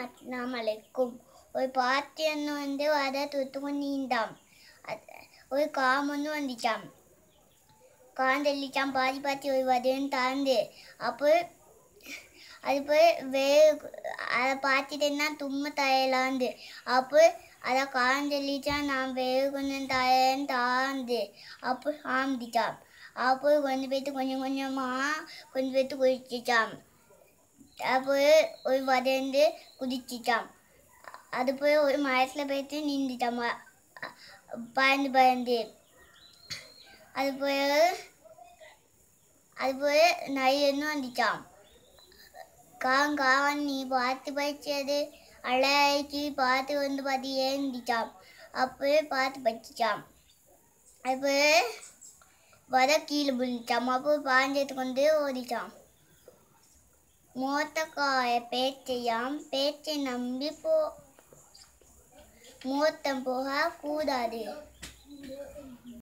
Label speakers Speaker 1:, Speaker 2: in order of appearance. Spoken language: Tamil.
Speaker 1: அஸ்ஸலாமு அலைக்கும் ஒரு பாட்டி ஒன்று வந்து அதை தொத்துக்கும் நீந்தாம் அது- ஒரு காம் ஒன்று வந்துச்சாம் காம் தெளிச்சாம் பாதி பாத்தி ஒரு வதையும் தாழ்ந்து அப்போ அது போய் வே அதை பார்த்துட்டு என்ன தும்ம தயலாந்து அப்போ அதை காம் தெளிச்சா நான் வேறு கொஞ்சம் தயன் தாழ்ந்து அப்போ ஆம்பிச்சாம் அப்போ கொஞ்சம் பேத்து கொஞ்சம் கொஞ்சமாக கொஞ்சம் பேத்து குதிச்சிச்சாம் அப்போ ஒரு வதந்து குதிச்சிச்சாம் அது போய் ஒரு மரத்தில் போயிட்டு நின்றுச்சாம் பயந்து பயந்து அது போய் அது போய் நைன்னு வந்துச்சாம் கான் கான் நீ பார்த்து படிச்சது அழகி பார்த்து வந்து பார்த்து ஏந்திச்சாம் அப்போயே பார்த்து படிச்சாம் அப்போ வர கீழே விழுந்துச்சாம் அப்போ பாஞ்சத்து கொண்டு ஓடிச்சாம் மூத்தக்காய பேச்சையாம் பேச்சை நம்பி போ மூத்தம் போக கூடாது